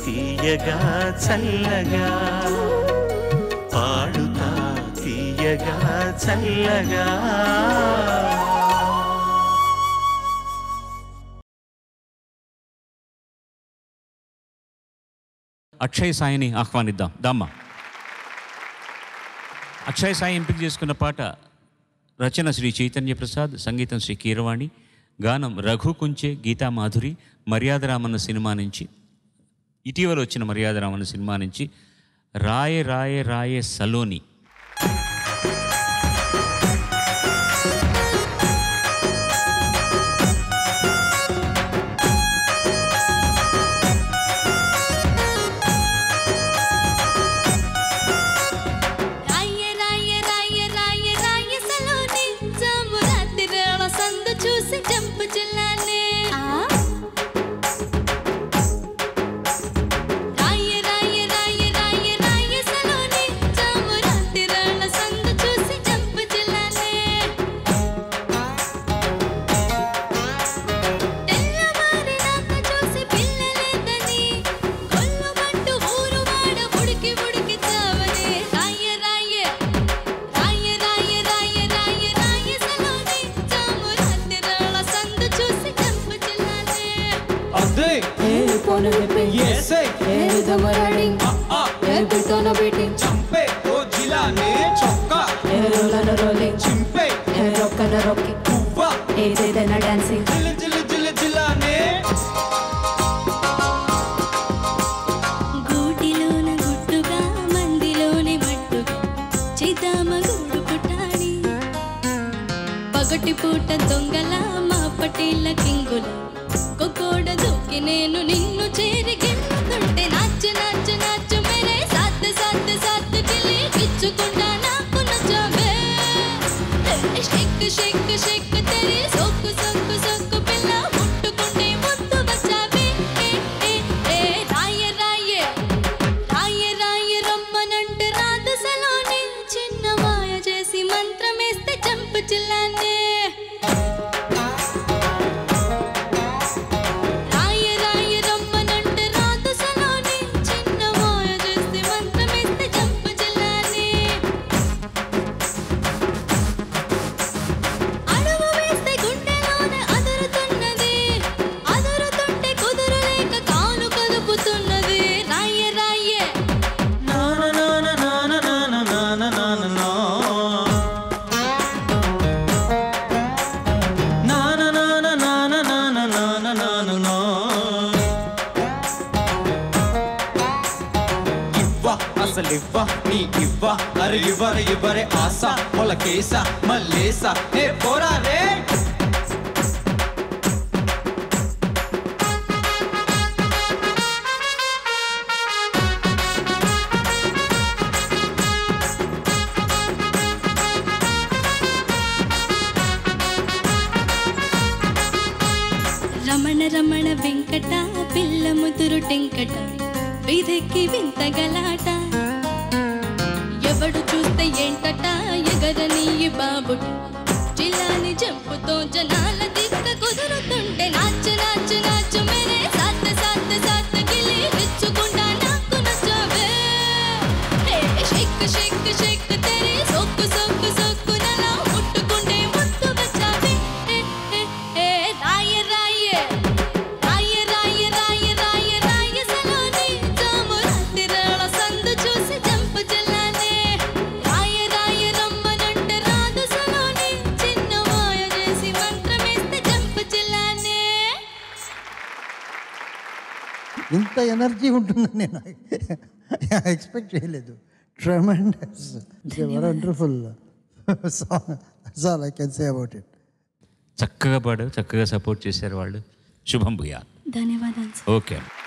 తీయగా చల్లగా పాడుతా తీయగా చల్లగా అక్షయ్ సాయిని ఆహ్వానిద్దాం దమ్మా అక్షయ్ సాయి ఎంపిక చేసుకున్న పాట రచన శ్రీ చైతన్య ప్రసాద్ సంగీతం శ్రీ కీరవాణి గానం రఘు కుంచే గీతా మాధురి మర్యాద రామన్న సినిమా నుంచి ఇటీవల వచ్చిన మర్యాద రామన్న సినిమా నుంచి రాయే రాయే రాయే సలోని రాయ రాయ రాయ రాయ రాయ సలోని జాము రాత్రి రేవ సందు చూసి జంపు జిల్లానే రాయ రాయ రాయ రాయ రాయ సలోని జాము రాత్రి రేవ సందు చూసి జంపు జిల్లానే తెల్లవారినాక చూసి పిల్లలేదని కొల్లుమంటూ ఊరు వాడ ఉడికి ఉడికి చావనే రాయ రాయ రాయ రాయ రాయ రాయ రాయ సలోని జాము రాత్రి రాళ్ళ సందు చూసి చంపు జిల్లానే అదే ఏడు పోను విప్పి ఏసే ఏడు దమరాడింగ్ ఆ ఏడుతోన బీటింగ్ చంపే ఓ జిలానే చొక్కా ఏరులను రోలింగ్ చింపే ఏరొక్కన రొక్కి పువ్వా ఏదేదైనా డాన్సింగ్ జిల జిల జిల జిలానే గూటిలోన గుట్టుగా మందిలోని మట్టుగా చేద్దామ గూడు పుట్టాడి పగటి పూట దొంగల మా పటీల కింగుల కొకోడ దూకి నేను నిన్ను చేరి గెలుతుంటే నాచు నాచు నాచు మేరే సాత్ సాత్ సాత్ గిలి గిచ్చుకుండా నాకు నచ్చవే షేక్ షేక్ షేక్ తెరి సోకు సోకు సోకు పిల్ల ముట్టుకుంటే ముద్దు వచ్చావే ఏ ఏ ఏ రాయ రాయ రాయ రాయ రమ్మనంటే రాదు సలోని చిన్న మాయ చేసి మంత్రమేస్తే చంపు చిల్లానే రాయ రాయ రమ్మనంటే రాదు సలోని చిన్న మాయ చేసి మంత్రమేస్తే చంపు చిల్లానే అడుగు వేస్తే గుండెలోనే అదురుతున్నది అదురుతుంటే కుదురులేక కాలు కదుపుతున్నది రాయ రాయ నాన నాన నాన నాన నాన నాన నా. నాన నాన నాన నాన నాన నాన నా. ఇవ్వ అసలివ్వ నీ ఇవ్వ అరే ఇవ్వరే ఇవ్వరే ఆశ మొలకేస మల్లేస ఏ పోరా రే రమణ రమణ వెంకట పిల్ల ముదురు టెంకట వీధెక్కి వింత గలాట ఎవడు చూస్తే ఏంటట ఎగరని ఈ బాబుట జిల్లాని జంపుతో జనాల దిక్క కుదురుతుంటే నాచు నాచు నాచు మేరే సాత్ సాత్ సాత్ గిలి రిచ్చుకుండా నాకు నచ్చవే ఏ షేక్ షేక్ షేక్ తెరి సోకు సోకు సోకు నలా ముట్టుకుంటే ముద్దు వచ్చావే ఏ ఏ ఏ రాయ రాయ రాయ రాయ రాయ రాయ రాయ సలోని జాము రాత్రి రాళ్ళ సందు చూసి జంపు జిల్లానే రాయ రాయ రమ్మనంటే రాదు సలోని చిన్న మాయ చేసి మంత్రమేస్తే జంపు జిల్లానే ఇంత ఎనర్జీ ఉంటుందని నేను ఎక్స్పెక్ట్ చేయలేదు tremendous wonderful song that's all I can say about it చక్కగా పాడారు చక్కగా సపోర్ట్ చేశారు వాళ్ళు శుభం భూయా ధన్యవాదాలు ఓకే